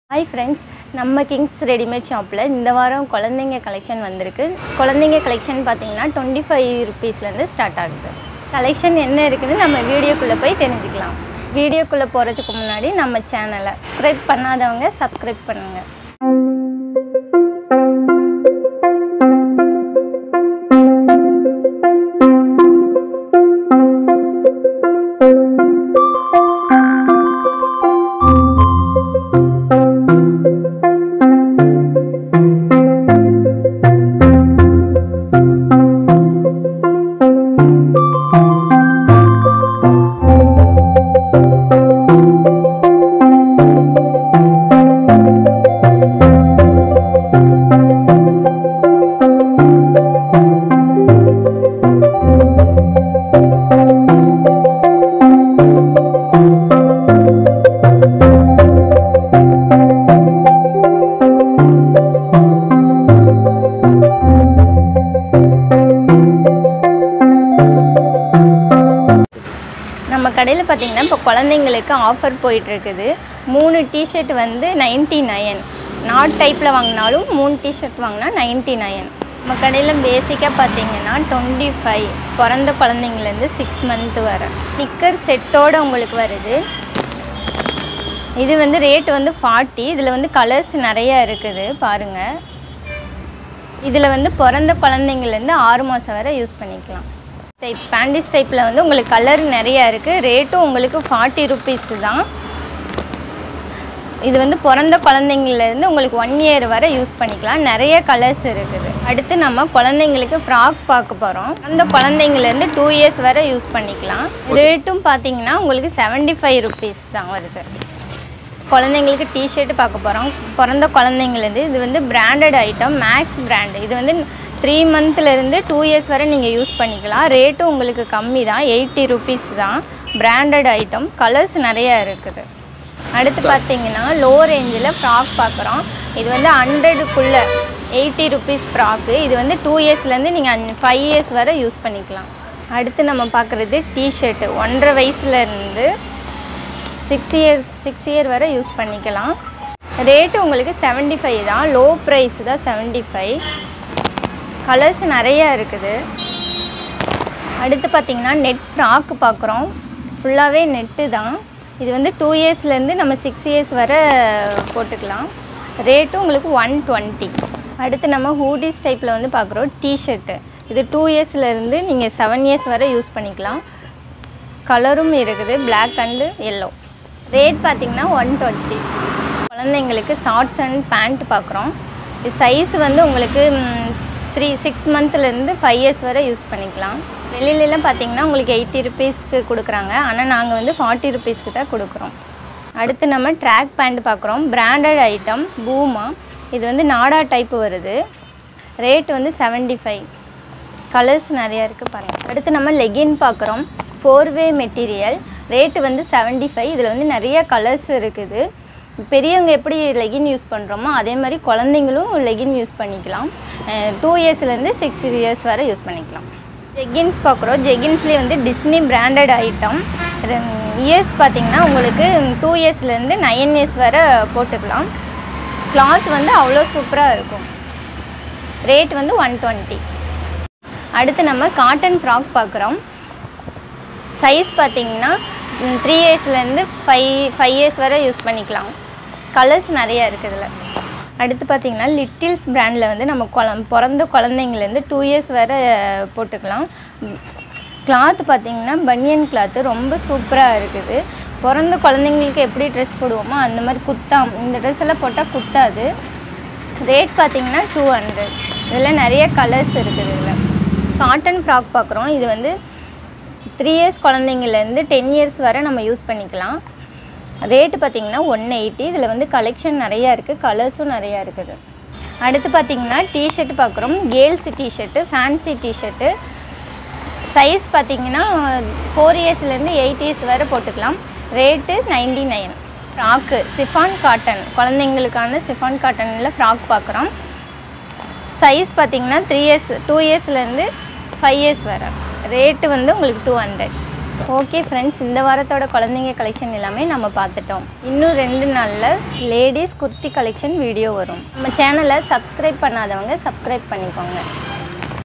hi friends நம்ம Kings readymade ஷாப்பில் இந்த வாரம் குழந்தைங்க கலெக்ஷன் வந்திருக்கு குழந்தைங்க கலெக்ஷன் பார்த்தீங்கன்னா டுவெண்ட்டி ஃபைவ் ருபீஸ்லேருந்து ஸ்டார்ட் ஆகுது கலெக்ஷன் என்ன இருக்குதுன்னு நம்ம வீடியோக்குள்ளே போய் தெரிஞ்சுக்கலாம் வீடியோக்குள்ளே போகிறதுக்கு முன்னாடி நம்ம சேனலை சப்ஸ்கிரைப் பண்ணாதவங்க சப்ஸ்கிரைப் பண்ணுங்கள் நம்ம கடையில் பார்த்தீங்கன்னா இப்போ குழந்தைங்களுக்கு ஆஃபர் போயிட்டுருக்குது மூணு டிஷர்ட் வந்து நைன்ட்டி நைன் நாட் டைப்பில் வாங்கினாலும் மூணு டிஷர்ட் வாங்கினா நைன்ட்டி நைன் நம்ம கடையில் பேசிக்காக பார்த்தீங்கன்னா டுவெண்ட்டி ஃபைவ் பிறந்த குழந்தைங்கலேருந்து சிக்ஸ் மந்த்து வர ஸ்டிக்கர் செட்டோடு உங்களுக்கு வருது இது வந்து ரேட் வந்து ஃபார்ட்டி இதில் வந்து கலர்ஸ் நிறையா இருக்குது பாருங்கள் இதில் வந்து பிறந்த குழந்தைங்கலேருந்து ஆறு மாதம் வரை யூஸ் பண்ணிக்கலாம் டைப் பேண்டிஸ் டைப்பில் வந்து உங்களுக்கு கலர் நிறையா இருக்குது ரேட்டும் உங்களுக்கு ஃபார்ட்டி ருபீஸ் தான் இது வந்து பிறந்த குழந்தைங்கலேருந்து உங்களுக்கு ஒன் இயர் வரை யூஸ் பண்ணிக்கலாம் நிறைய கலர்ஸ் இருக்குது அடுத்து நம்ம குழந்தைங்களுக்கு ஃப்ராக் பார்க்க போகிறோம் அந்த குழந்தைங்கலேருந்து டூ இயர்ஸ் வரை யூஸ் பண்ணிக்கலாம் ரேட்டும் பார்த்தீங்கன்னா உங்களுக்கு செவன்ட்டி ஃபைவ் ருபீஸ் தான் வருது குழந்தைங்களுக்கு டிஷர்ட் பார்க்க போகிறோம் பிறந்த குழந்தைங்கலேருந்து இது வந்து பிராண்டட் ஐட்டம் மேக்ஸ் பிராண்டு இது வந்து த்ரீ மந்த்லேருந்து டூ இயர்ஸ் வரை நீங்கள் யூஸ் பண்ணிக்கலாம் ரேட்டும் உங்களுக்கு கம்மி தான் எயிட்டி ருபீஸ் தான் பிராண்டட் ஐட்டம் கலர்ஸ் நிறையா இருக்குது அடுத்து பார்த்தீங்கன்னா லோ ரேஞ்சில் ஃப்ராக் பார்க்குறோம் இது வந்து ஹண்ட்ரடுக்குள்ளே எயிட்டி ருபீஸ் ஃப்ராக்கு இது வந்து டூ இயர்ஸ்லேருந்து நீங்கள் ஃபைவ் இயர்ஸ் வரை யூஸ் பண்ணிக்கலாம் அடுத்து நம்ம பார்க்குறது டிஷர்ட்டு ஒன்றரை வயசுலேருந்து சிக்ஸ் இயர் சிக்ஸ் இயர் வரை யூஸ் பண்ணிக்கலாம் ரேட்டு உங்களுக்கு செவன்ட்டி ஃபைவ் தான் லோ ப்ரைஸ் தான் செவன்ட்டி ஃபைவ் கலர்ஸ் நிறையா இருக்குது அடுத்து பார்த்திங்கன்னா நெட் ஃப்ராக்கு பார்க்குறோம் ஃபுல்லாகவே நெட்டு தான் இது வந்து டூ இயர்ஸ்லேருந்து நம்ம சிக்ஸ் இயர்ஸ் வரை போட்டுக்கலாம் ரேட்டும் உங்களுக்கு ஒன் டுவெண்ட்டி அடுத்து நம்ம ஹூடிஸ் டைப்பில் வந்து பார்க்குறோம் டிஷர்ட்டு இது டூ இயர்ஸ்லேருந்து நீங்கள் செவன் இயர்ஸ் வரை யூஸ் பண்ணிக்கலாம் கலரும் இருக்குது பிளாக் அண்டு எல்லோ ரேட் பார்த்திங்கன்னா ஒன் டுவெண்ட்டி குழந்தைங்களுக்கு ஷார்ட்ஸ் அண்ட் பேண்ட் பார்க்குறோம் இது சைஸ் வந்து உங்களுக்கு த்ரீ சிக்ஸ் மந்த்லேருந்து ஃபைவ் இயர்ஸ் வரை யூஸ் பண்ணிக்கலாம் வெளியிலலாம் பார்த்தீங்கன்னா உங்களுக்கு எயிட்டி ருபீஸ்க்கு கொடுக்குறாங்க ஆனால் நாங்கள் வந்து ஃபார்ட்டி ருபீஸ்க்கு தான் கொடுக்குறோம் அடுத்து நம்ம ட்ராக் பேண்ட் பார்க்குறோம் பிராண்டட் ஐட்டம் பூமா இது வந்து நாடா டைப்பு வருது ரேட் வந்து செவன்ட்டி ஃபைவ் கலர்ஸ் நிறையா இருக்குது பாருங்கள் அடுத்து நம்ம லெகின் பார்க்குறோம் ஃபோர் வே மெட்டீரியல் ரேட்டு வந்து செவன்ட்டி ஃபைவ் இதில் வந்து நிறைய கலர்ஸ் இருக்குது பெரியவங்க எப்படி லெகின் யூஸ் பண்ணுறோமோ அதே மாதிரி குழந்தைங்களும் லெகின் யூஸ் பண்ணிக்கலாம் டூ இயர்ஸ்லேருந்து சிக்ஸ் இயர்ஸ் வரை யூஸ் பண்ணிக்கலாம் ஜெகின்ஸ் பார்க்குறோம் ஜெகின்ஸ்லேயே வந்து டிஸ்னி பிராண்டட் ஐட்டம் இயர்ஸ் பார்த்திங்கன்னா உங்களுக்கு டூ இயர்ஸ்லேருந்து நைன் இயர்ஸ் வரை போட்டுக்கலாம் கிளாத் வந்து அவ்வளோ சூப்பராக இருக்கும் ரேட் வந்து ஒன் டுவெண்ட்டி அடுத்து நம்ம காட்டன் ஃப்ராக் பார்க்குறோம் சைஸ் பார்த்திங்கன்னா த்ரீ இயர்ஸ்லேருந்து ஃபைவ் ஃபைவ் இயர்ஸ் வரை யூஸ் பண்ணிக்கலாம் கலர்ஸ் நிறையா இருக்குது இதில் அடுத்து பார்த்திங்கன்னா லிட்டில்ஸ் பிராண்டில் வந்து நம்ம குழம் பிறந்த குழந்தைங்கலேருந்து டூ இயர்ஸ் வரை போட்டுக்கலாம் கிளாத் பார்த்திங்கன்னா பனியன் கிளாத்து ரொம்ப சூப்பராக இருக்குது பிறந்த குழந்தைங்களுக்கு எப்படி ட்ரெஸ் போடுவோமோ அந்த மாதிரி குத்தாம் இந்த ட்ரெஸ் எல்லாம் போட்டால் குத்தாது ரேட் பார்த்திங்கன்னா டூ ஹண்ட்ரட் இதில் நிறைய கலர்ஸ் இருக்குது இதில் காட்டன் ஃப்ராக் பார்க்குறோம் இது வந்து த்ரீ இயர்ஸ் குழந்தைங்கலேருந்து டென் இயர்ஸ் வரை நம்ம யூஸ் பண்ணிக்கலாம் ரேட்டு பார்த்திங்கன்னா ஒன் எயிட்டி இதில் வந்து கலெக்ஷன் நிறையா இருக்குது கலர்ஸும் நிறையா இருக்குது அடுத்து பார்த்திங்கன்னா டிஷர்ட் பார்க்குறோம் girls T shirt fancy T shirt size பார்த்திங்கன்னா ஃபோர் இயர்ஸ்லேருந்து எயிட் இயர்ஸ் வரை போட்டுக்கலாம் rate ninety nine frock chiffon cotton குழந்தைங்களுக்கான சிஃபான் காட்டனில் ஃப்ராக் பார்க்குறோம் சைஸ் பார்த்திங்கன்னா த்ரீ இயர்ஸ் டூ இயர்ஸ்லேருந்து ஃபைவ் இயர்ஸ் வரை ரேட்டு வந்து உங்களுக்கு டூ ஹண்ட்ரட் ஓகே ஃப்ரெண்ட்ஸ் இந்த வாரத்தோட குழந்தைங்க கலெக்ஷன் எல்லாமே நம்ம பார்த்துட்டோம் இன்னும் ரெண்டு நாளில் லேடிஸ் குர்த்தி கலெக்ஷன் வீடியோ வரும் நம்ம சேனலை சப்ஸ்கிரைப் பண்ணாதவங்க சப்ஸ்கிரைப் பண்ணிக்கோங்க